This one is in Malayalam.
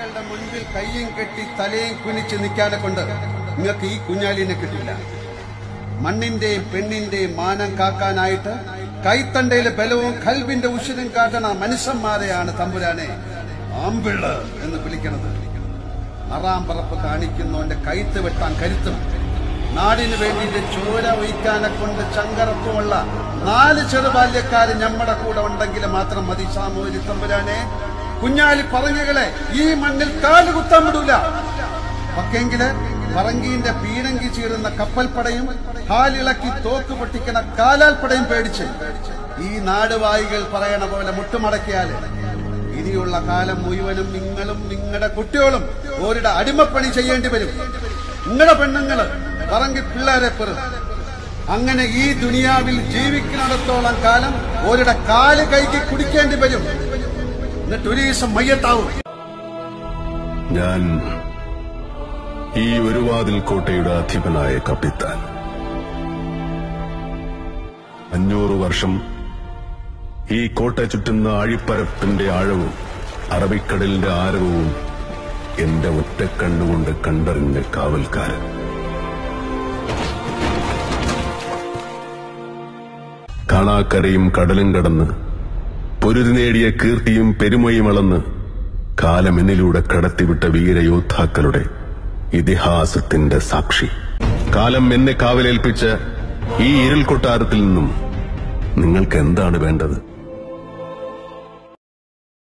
ജനങ്ങളുടെ മുൻപിൽ കയ്യും കെട്ടി തലയും കുനിച്ച് നിൽക്കാതെ കൊണ്ട് നിങ്ങൾക്ക് ഈ കുഞ്ഞാലിനെ കിട്ടില്ല മണ്ണിന്റെയും പെണ്ണിന്റെയും മാനം കാക്കാനായിട്ട് കൈത്തണ്ടയിലെ ബലവും കൽവിന്റെ ഉഷിരും കാട്ടണ മനുഷ്യന്മാരെയാണ് തമ്പുരാനെ ആമ്പിള് എന്ന് വിളിക്കണത് അറാം പറപ്പ് കാണിക്കുന്നവന്റെ കൈത്ത് വെട്ടാൻ കരുത്തും നാടിനു വേണ്ടിയിട്ട് ചോര ഒഴിക്കാനെ കൊണ്ട് ചങ്കറപ്പുമുള്ള നാല് ചെറുബാല്യക്കാര് നമ്മുടെ കൂടെ ഉണ്ടെങ്കിൽ മാത്രം മതി സാമൂഹ്യ തമ്പുരാനെ കുഞ്ഞാലി പറഞ്ഞകളെ ഈ മണ്ണിൽ കാല് കുത്താൻ വിടൂല പക്കെങ്കില് പറങ്കീന്റെ പീരങ്കി ചീറുന്ന കപ്പൽപ്പടയും കാലിളക്കി തോക്ക് പൊട്ടിക്കണ കാലാൽപ്പടയും പേടിച്ച് ഈ നാടുവായികൾ പറയണ പോലെ മുട്ടുമടക്കിയാല് ഇനിയുള്ള കാലം മുഴുവനും നിങ്ങളും നിങ്ങളുടെ കുട്ടികളും ഓരുടെ അടിമപ്പണി ചെയ്യേണ്ടി വരും നിങ്ങളുടെ പെണ്ണുങ്ങള് പറങ്കി പിള്ളേരെ പെറും അങ്ങനെ ഈ ദുനിയാവിൽ ജീവിക്കുന്നിടത്തോളം കാലം ഓരുടെ കാല് കൈക്ക് കുടിക്കേണ്ടി വരും എന്നിട്ട് ഒരു ദിവസം മയ്യത്താവും ഞാൻ ഈ ഒരു വാതിൽ കോട്ടയുടെ അധിപനായ കപ്പിത്താൻ അഞ്ഞൂറ് വർഷം ഈ കോട്ട ചുറ്റുന്ന ആഴിപ്പരപ്പിന്റെ ആഴവും അറബിക്കടലിന്റെ ആരവവും എന്റെ ഒറ്റക്കണ്ണുകൊണ്ട് കണ്ടറിഞ്ഞ കാവൽക്കാരൻ കാണാക്കരയും കടലും കടന്ന് പൊരുതി നേടിയ കീർത്തിയും പെരുമയും അളന്ന് കാലമെന്നിലൂടെ കടത്തിവിട്ട വീരയോദ്ധാക്കളുടെ ഇതിഹാസത്തിന്റെ സാക്ഷി കാലം എന്നെ കാവലേൽപ്പിച്ച ഈ ഇരുൾ കൊട്ടാരത്തിൽ നിന്നും നിങ്ങൾക്ക് എന്താണ് വേണ്ടത്